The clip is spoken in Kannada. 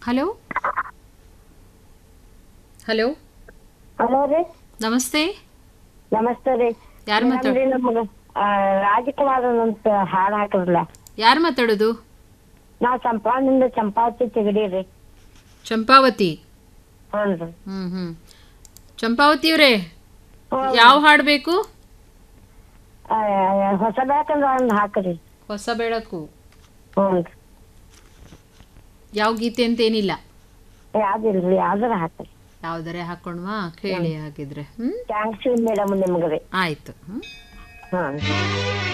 ಹಲೋ ಹಲೋ ಹಲೋ ರೀ ನಮಸ್ತೆ ನಮಸ್ತೆ ರೀ ಯಾರು ಮಾತಾಡ ಮೇಡಮ್ ರೀ ನಮ್ಗೆ ರಾಜಕುಮಾರ್ ಅಂತ ಹಾಡು ಹಾಕಿದ್ರಲ್ಲ ಯಾರು ಮಾತಾಡೋದು ನಾವು ಚಂಪಾವತಿಯಿಂದ ಚಂಪಾವತಿ ತಿಗಡಿ ರೀ ಚಂಪಾವತಿ ಹ್ಞೂ ರೀ ಹ್ಮ್ ಹ್ಮ್ ಚಂಪಾವತಿಯವರೇ ಹ್ಞೂ. ಯಾವ ಹಾಡು ಬೇಕು ಆ, ಹೊಸ ಬೇಕಂದ್ರೆ ಒಂದು ಹಾಕ್ರಿ ಹೊಸ ಬೆಳಕು ಹ್ಞೂ ರೀ ಯಾವ ಗೀತೆ ಅಂತ ಏನಿಲ್ಲ ಯಾವ್ದಿಲ್ರಿ ಯಾವ್ದಾರ ಹಾಕ್ರಿ ಯಾವ್ದಾರೆ ಹಾಕೊಂಡ್ವಾ ಕೇಳಿ ಹಾಕಿದ್ರೆ ಹ್ಮ್ ಥ್ಯಾಂಕ್ಸ್ ಮೇಡಮ್ ನಿಮ್ಗೆ ರೀ ಆಯ್ತು ಹ್ಮ್ ಹ್ಞೂ